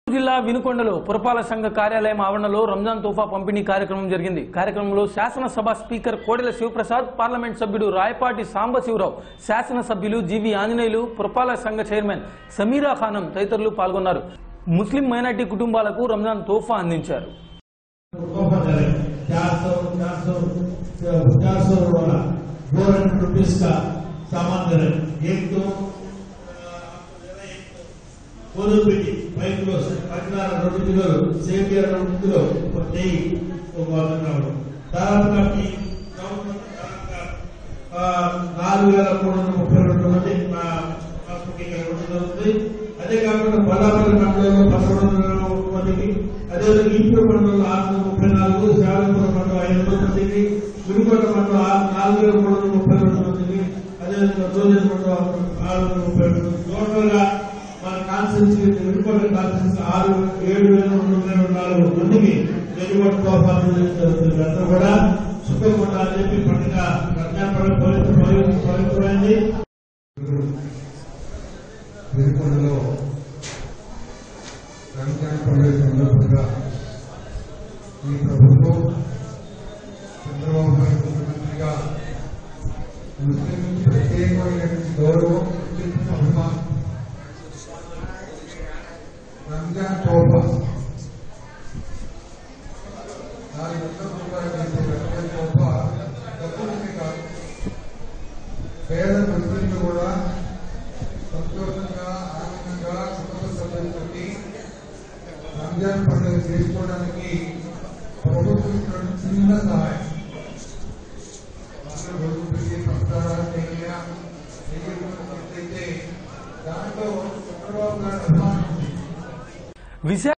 జిల్లా వినుకొండలో పురపాలక సంఘ కార్యాలయం ఆవరణలో రంజాన్ తోఫా పంపిణీ కార్యక్రమం జరిగింది కార్యక్రమంలో శాసనసభ స్పీకర్ కోడెల శివప్రసాద్ పార్లమెంట్ సభ్యుడు రాయపాటి సాంబశివరావు శాసనసభ్యులు జీవి ఆంజనేయులు పురపాలక సంఘ చైర్మన్ సమీరా ఖానం తదితరులు పాల్గొన్నారు ముస్లిం మైనార్టీ కుటుంబాలకు రంజాన్ తోఫా అందించారు तोहफा दे रहे हैं चार सौ चार सौ चार सौ वाला फोर हंड्रेड रुपीज का सामान दे रहे हैं एक तो కోదు పెట్టి ఫైవ్ కిలోస్ పంచదార రెండు కిలోలు సేమియా రెండు కిలో ఒక నెయ్యి ఒక వంద గ్రాములు దాదాపుగా ఈ సంవత్సరం దాదాపుగా, ఆ, నాలుగు వేల మూడు వందల ముప్పై రెండు మంది మా హాస్పిటల్కి ఇవ్వడం జరుగుతుంది అదే కాకుండా బల్లాపల్లి మండలంలో పదకొండు వందల ఒక మందికి అదేవిధంగా ఈపూర్ మండలంలో ఆరు వందల ముప్పై నాలుగు శాలంపురం మండలం ఐదు వందల మందికి గుడికోట మండలం ఆరు- నాలుగు వేల మూడు వందల ముప్పై రెండు మందికి అదేవిధంగా దోజన్ మండలం ఆరు వందల ముప్పై రెండు టోటల్ గా మన కాన్సెన్సీ విడిపోయిన కాన్సెన్సీ ఆరు ఏడు వేల రెండు వందల నాలుగు మందికి వెలువడి తోఫాలు జరుగుతుంది అందరూ కూడా సుఖకుండా అని చెప్పి పండుగ రంజాన్ పండుగ పవిత్ర పవిత్రమైంది వెలుకొండలో రంజాన్ పండుగ సందర్భంగా ఈ ప్రభుత్వం చంద్రబాబు నాయుడు ముఖ్యమంత్రిగా ముస్లిం ప్రత్యేకమైనటువంటి గౌరవం ముస్లిం అభిమానం రంజాన్ తోఫా నాలుగు వందల రూపాయలు చేసే రంజాన్ తోఫా డబ్బులకే కాదు పేద ముస్లింలు కూడా సంతోషంగా ఆనందంగా కుటుంబ సభ్యులతోటి రంజాన్ పండుగ చేసుకోవడానికి ప్రభుత్వం ఇస్తున్న చిన్న సహాయం వాళ్ళు రోజు పెట్టి సంస్కారాలు చేయగా దాంట్లో చంద్రబాబు గారి అభిమానం ఉంది. విశాఖ